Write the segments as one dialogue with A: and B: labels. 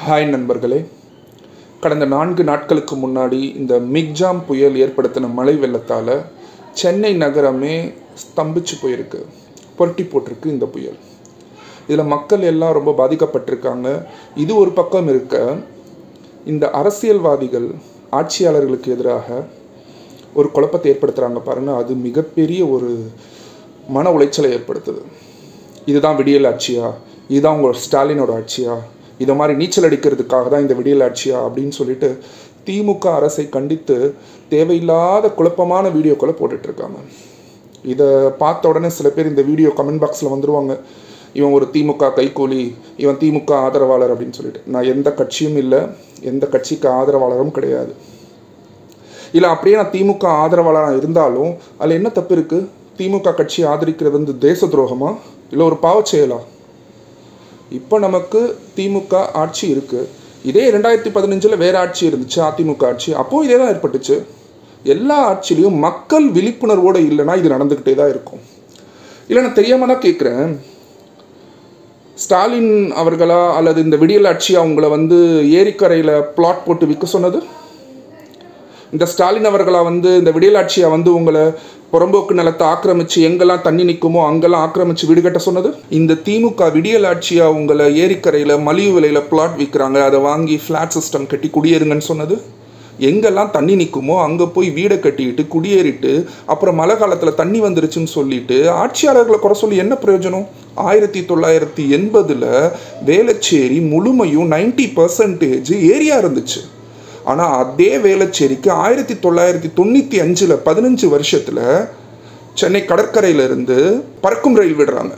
A: hi நண்பர்களே கடந்த நான்கு நாட்களுக்கு முன்னாடி இந்த மிக்ஜாம் புயல் ஏற்படுத்தின மழை வெள்ளத்தால் சென்னை நகரமே ஸ்தம்பிச்சு போயிருக்கு புரட்டி போட்டிருக்கு இந்த புயல் இதில் மக்கள் எல்லாம் ரொம்ப பாதிக்கப்பட்டிருக்காங்க இது ஒரு பக்கம் இருக்க இந்த அரசியல்வாதிகள் ஆட்சியாளர்களுக்கு எதிராக ஒரு குழப்பத்தை ஏற்படுத்துகிறாங்க பாருங்க அது மிகப்பெரிய ஒரு மன உளைச்சலை ஏற்படுத்துது இதுதான் விடியல் ஆட்சியா இதுதான் உங்கள் ஸ்டாலினோட ஆட்சியா இதை மாதிரி நீச்சல் அடிக்கிறதுக்காக தான் இந்த விடியல் ஆட்சியா அப்படின்னு சொல்லிட்டு திமுக அரசை கண்டித்து தேவையில்லாத குழப்பமான வீடியோக்களை போட்டுட்டு இருக்காங்க இதை பார்த்த உடனே சில பேர் இந்த வீடியோ கமெண்ட் பாக்ஸில் வந்துருவாங்க இவன் ஒரு திமுக கைக்கூலி இவன் திமுக ஆதரவாளர் அப்படின்னு சொல்லிட்டு நான் எந்த கட்சியும் இல்லை எந்த கட்சிக்கு ஆதரவாளரும் கிடையாது இல்லை அப்படியே நான் திமுக ஆதரவாளராக இருந்தாலும் அதில் என்ன தப்பு இருக்குது திமுக கட்சி ஆதரிக்கிறது வந்து தேச துரோகமா இல்லை ஒரு பாவச் செயலா இப்போ நமக்கு திமுக ஆட்சி இருக்குது இதே ரெண்டாயிரத்தி பதினஞ்சில் வேறு ஆட்சி இருந்துச்சு அதிமுக ஆட்சி அப்போது இதே தான் ஏற்பட்டுச்சு எல்லா ஆட்சிலையும் மக்கள் விழிப்புணர்வோடு இல்லைன்னா இது நடந்துக்கிட்டே தான் இருக்கும் இல்லை நான் தெரியாமல் தான் கேட்குறேன் ஸ்டாலின் அவர்களா அல்லது இந்த விடியல் ஆட்சி அவங்கள வந்து ஏரிக்கரையில் பிளாட் போட்டு விற்க சொன்னது இந்த ஸ்டாலின் அவர்களா வந்து இந்த விடியலாட்சியை வந்து உங்களை புறம்போக்கு நிலத்தை ஆக்கிரமிச்சு எங்கெல்லாம் தண்ணி நிற்குமோ அங்கெல்லாம் ஆக்கிரமிச்சு வீடு கட்ட சொன்னது இந்த திமுக விடியலாட்சியா உங்களை ஏரிக்கரையில் மலிவு விலையில் பிளாட் விற்கிறாங்க அதை வாங்கி ஃப்ளாட் சிஸ்டம் கட்டி குடியேறுங்கன்னு சொன்னது எங்கெல்லாம் தண்ணி நிற்குமோ அங்கே போய் வீடை கட்டிட்டு குடியேறிட்டு அப்புறம் மழை காலத்தில் தண்ணி வந்துருச்சுன்னு சொல்லிட்டு ஆட்சியாளர்களை குறை சொல்லி என்ன பிரயோஜனம் ஆயிரத்தி தொள்ளாயிரத்தி எண்பதில் வேளச்சேரி முழுமையும் நைன்டி பர்சன்டேஜ் ஏரியா இருந்துச்சு ஆனால் அதே வேளச்சேரிக்கு ஆயிரத்தி தொள்ளாயிரத்தி தொண்ணூற்றி அஞ்சில் பதினஞ்சு வருஷத்தில் சென்னை கடற்கரையிலிருந்து பறக்கும் ரயில் விடுறாங்க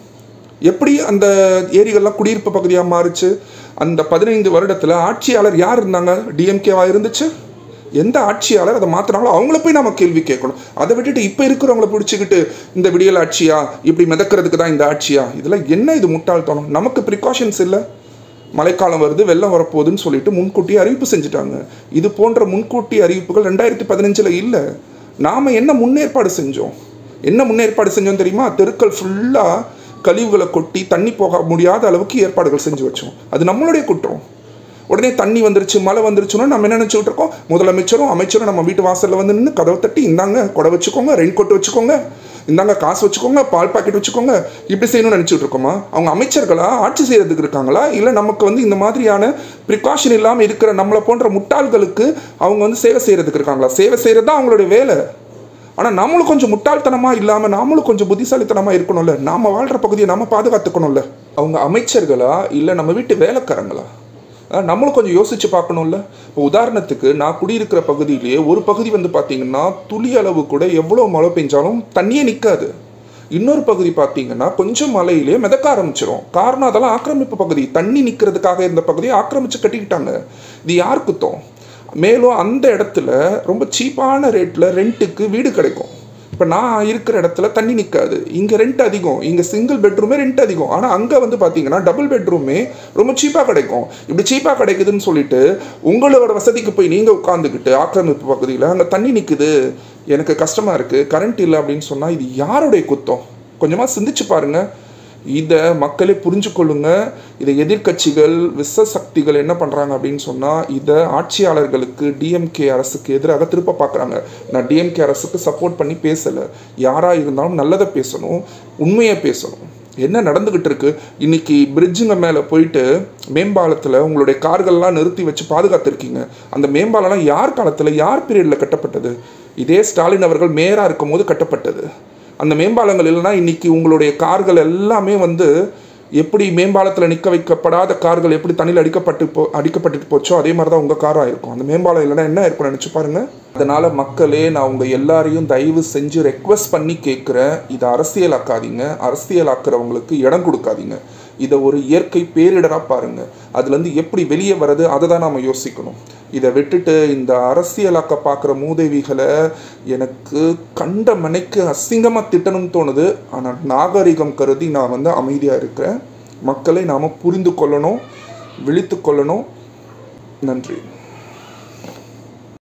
A: எப்படி அந்த ஏரிகள்லாம் குடியிருப்பு பகுதியாக மாறுச்சு அந்த பதினைந்து வருடத்தில் ஆட்சியாளர் யார் இருந்தாங்க டிஎம்கேவா இருந்துச்சு எந்த ஆட்சியாளர் அதை மாற்றினாங்களோ அவங்கள போய் நம்ம கேள்வி கேட்கணும் அதை விட்டுட்டு இப்போ இருக்கிறவங்கள பிடிச்சிக்கிட்டு இந்த விடியல் ஆட்சியா இப்படி மிதக்கிறதுக்கு தான் இந்த ஆட்சியா இதெல்லாம் என்ன இது முட்டாள்தனம் நமக்கு ப்ரிகாஷன்ஸ் இல்லை மழைக்காலம் வருது வெள்ளம் வரப்போகுதுன்னு சொல்லிட்டு முன்கூட்டி அறிவிப்பு செஞ்சுட்டாங்க இது போன்ற முன்கூட்டி அறிவிப்புகள் ரெண்டாயிரத்தி பதினஞ்சில் இல்லை நாம் என்ன முன்னேற்பாடு செஞ்சோம் என்ன முன்னேற்பாடு செஞ்சோம் தெரியுமா தெருக்கள் ஃபுல்லாக கழிவுகளை கொட்டி தண்ணி போக முடியாத அளவுக்கு ஏற்பாடுகள் செஞ்சு வச்சோம் அது நம்மளுடைய குற்றம் உடனே தண்ணி வந்துருச்சு மழை வந்துருச்சுன்னா நம்ம என்ன நினச்சிக்கிட்டு இருக்கோம் முதலமைச்சரும் அமைச்சரும் நம்ம வீட்டு வாசலில் வந்து நின்று கதவை தட்டி இந்தாங்க கொடை வச்சுக்கோங்க ரெயின் கோட் வச்சுக்கோங்க இந்தாங்க காசு வச்சுக்கோங்க பால் பாக்கெட் வச்சுக்கோங்க இப்படி செய்யணும்னு நினச்சிட்டு இருக்கோமா அவங்க அமைச்சர்களா ஆட்சி செய்கிறதுக்கு இருக்காங்களா இல்லை நமக்கு வந்து இந்த மாதிரியான ப்ரிகாஷன் இல்லாமல் இருக்கிற நம்மளை போன்ற முட்டாள்களுக்கு அவங்க வந்து சேவை செய்கிறதுக்கு இருக்காங்களா சேவை செய்கிறது தான் அவங்களுடைய வேலை ஆனால் நாமளும் கொஞ்சம் முட்டாள்தனமாக இல்லாமல் நாமளும் கொஞ்சம் புத்திசாலித்தனமாக இருக்கணும்ல நாம் வாழ்கிற பகுதியை நம்ம பாதுகாத்துக்கணும்ல அவங்க அமைச்சர்களா இல்லை நம்ம வீட்டு வேலைக்காரங்களா அஹ் நம்மளும் கொஞ்சம் யோசிச்சு பார்க்கணும்ல இப்போ உதாரணத்துக்கு நான் குடியிருக்கிற பகுதியிலேயே ஒரு பகுதி வந்து பார்த்தீங்கன்னா துளி அளவு கூட எவ்வளோ மழை பெஞ்சாலும் தண்ணியே நிற்காது இன்னொரு பகுதி பார்த்தீங்கன்னா கொஞ்சம் மழையிலே மிதக்க ஆரம்பிச்சிரும் காரணம் அதெல்லாம் ஆக்கிரமிப்பு பகுதி தண்ணி நிற்கிறதுக்காக இருந்த பகுதியை ஆக்கிரமிச்சு கட்டிக்கிட்டாங்க இது யார் குத்தம் மேலும் அந்த இடத்துல ரொம்ப சீப்பான ரேட்டில் ரெண்ட்டுக்கு வீடு கிடைக்கும் இப்போ நான் இருக்கிற இடத்துல தண்ணி நிற்காது இங்கே ரெண்ட் அதிகம் இங்கே சிங்கிள் பெட்ரூமே ரெண்ட் அதிகம் ஆனால் அங்கே வந்து பார்த்தீங்கன்னா டபுள் பெட்ரூமே ரொம்ப சீப்பாக கிடைக்கும் இப்படி சீப்பாக கிடைக்குதுன்னு சொல்லிட்டு உங்களோட வசதிக்கு போய் நீங்கள் உட்காந்துக்கிட்டு ஆக்கிரமிப்பு பகுதியில் அங்கே தண்ணி நிற்குது எனக்கு கஷ்டமாக இருக்குது கரண்ட் இல்லை அப்படின்னு சொன்னால் இது யாருடைய குத்தம் கொஞ்சமாக சிந்திச்சு பாருங்கள் இதை மக்களே புரிஞ்சு கொள்ளுங்க இதை எதிர்க்கட்சிகள் விச சக்திகள் என்ன பண்ணுறாங்க அப்படின்னு சொன்னால் இதை ஆட்சியாளர்களுக்கு டிஎம்கே அரசுக்கு எதிராக திருப்ப பார்க்குறாங்க நான் டிஎம்கே அரசுக்கு சப்போர்ட் பண்ணி பேசலை யாராக இருந்தாலும் நல்லதை பேசணும் உண்மையை பேசணும் என்ன நடந்துக்கிட்டு இருக்கு இன்னைக்கு பிரிட்ஜுங்க மேலே போயிட்டு மேம்பாலத்தில் உங்களுடைய கார்கள்லாம் நிறுத்தி வச்சு பாதுகாத்துருக்கீங்க அந்த மேம்பாலம்லாம் யார் காலத்தில் யார் பீரியடில் கட்டப்பட்டது இதே ஸ்டாலின் அவர்கள் மேயராக இருக்கும்போது கட்டப்பட்டது அந்த மேம்பாலங்கள் இல்லைன்னா இன்னைக்கு உங்களுடைய கார்கள் எல்லாமே வந்து எப்படி மேம்பாலத்தில் நிற்க வைக்கப்படாத கார்கள் எப்படி தண்ணியில் அடிக்கப்பட்டு போ அடிக்கப்பட்டுட்டு போச்சோ அதே மாதிரி தான் உங்கள் காராக இருக்கும் அந்த மேம்பாலம் இல்லைன்னா என்ன இருக்கும் நினச்சி பாருங்க அதனால் மக்களே நான் உங்கள் எல்லாரையும் தயவு செஞ்சு ரெக்வஸ்ட் பண்ணி கேட்குறேன் இதை அரசியலாக்காதீங்க அரசியலாக்குறவங்களுக்கு இடம் கொடுக்காதீங்க இதை ஒரு இயற்கை பேரிடராக பாருங்கள் அதுலேருந்து எப்படி வெளியே வர்றது அதை தான் நாம் யோசிக்கணும் இதை விட்டுட்டு இந்த அரசியலாக்க பார்க்குற மூதேவிகளை எனக்கு கண்ட மனைக்கு அசிங்கமாக திட்டணும்னு தோணுது ஆனால் நாகரிகம் கருதி நான் வந்து அமைதியாக இருக்கிறேன் மக்களை நாம் புரிந்து கொள்ளணும் விழித்து கொள்ளணும் நன்றி